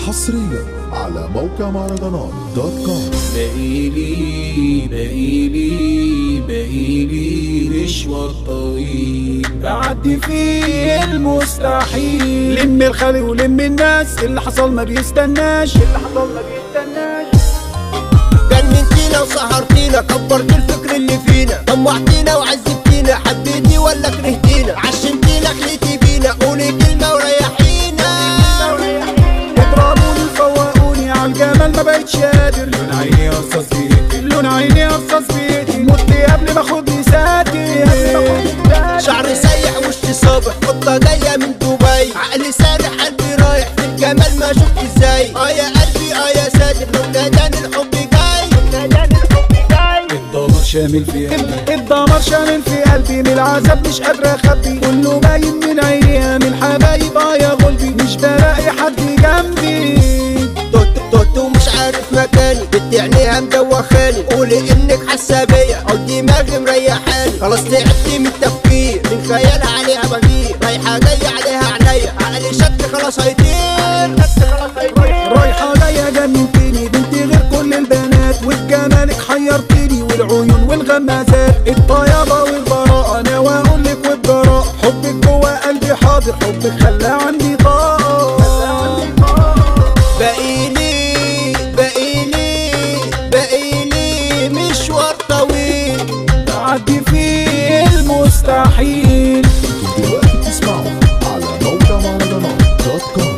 حصريا على موقع مهرجانات دوت كوم بقيلي بقيلي بقيلي مشوار طويل بعدي فيه المستحيل لم الخلق ولم الناس اللي حصل ما بيستناش اللي حصل ما بيستناش جننتينا وسهرتينا كبرت الفكر اللي فينا طمعتينا وعذبتينا حبيتي ولا كرهتينا عشمتينا خليتي بينا قولي كلمة وريحينا اضربوني فوقوني عالجمال ما بقتش قادر لون عيني قصص بيتي لون عيني قصص بيتي مت قبل ما اخد ساتي شعري سايح وشي صابح قطة جاية من دبي عقلي سارح قلبي رايح في الجمال ما شفت ازاي اه يا قلبي اه يا ساتر لو ناداني الحب جاي لو ناداني الحب جاي الدمار شامل في قلبي الدمار شامل في قلبي من العذاب مش قادر اخبي كله باين من عينيها من حبايب اه يا غلبي مش بلاقي حد جنبي توت توت ومش عارف مكاني بدي عينيها مدوخاني قولي انك حاسه بيا او دماغي مريحاني خلاص تعبت من التفكير من خيالها عليها بغير رايحه جايه عليها عينيا عقلي شد خلاص هيطير شد خلاص هيطير رايحة جاية جننتني بنتي غير كل البنات وبجمالك حيرتني والعيون والغمازات الطيابة والبراءة انا واقول لك والجراء حبك جوا قلبي حاضر حبك خلى عندي طاقة بقيلي بقيلي بقيلي مشوار طويل تعدي فيه المستحيل انتم دلوقتي بتسمعوا على موقع مهرجانات دوت كوم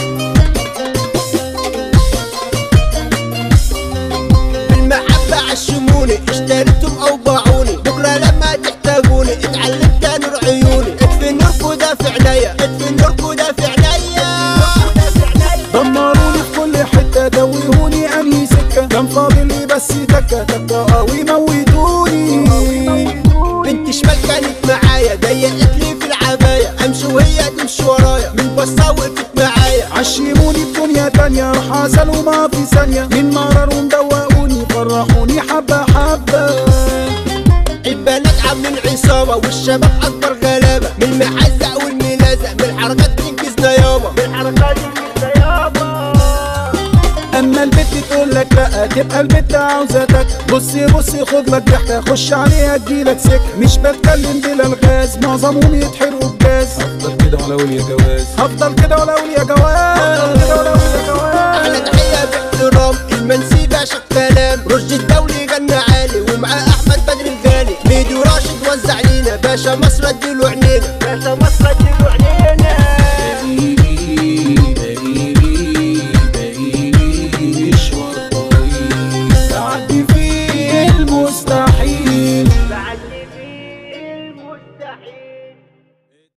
بالمحبة عشموني اشتريتم او باعوني بكرة لما تحتاجوني اتعلمت نور عيوني اطفي نوركو ده في عينيا اطفي نوركو ده في عينيا دمروني في كل حتة توهوني انهي سكة كان فاضل لي بس تكة تكة قوي موتوني بنت شمال كانت معايا ضيقت لي في العباية امشي وهي تمشي ورايا من بصة وقفت معايا عشموني بدنيا تانية راح اسألوا ما في ثانية من مرر ومدوقوني فرحوني حبة حبة البنات عاملين عصابة والشباب اكبر غلابة من المحزق والملازق من الحركات تنقذنا يابا من الحركات تنقذنا يابا اما البت تقول لك لا تبقى البت عاوزتك بصي بصي خد لك ضحكة خش عليها تجيلك سكة مش بتكلم بلا الغاز معظمهم يتحرقوا بجاز هفضل كده ولا اقول يا جواز هفضل كده ولا اقول يا جواز احلى تحية باحترام المنسي باشا الكلام رشد الدولي غنى عالي ومعاه احمد بدر الغالي ميدو راشد وزع لينا باشا مصر اديله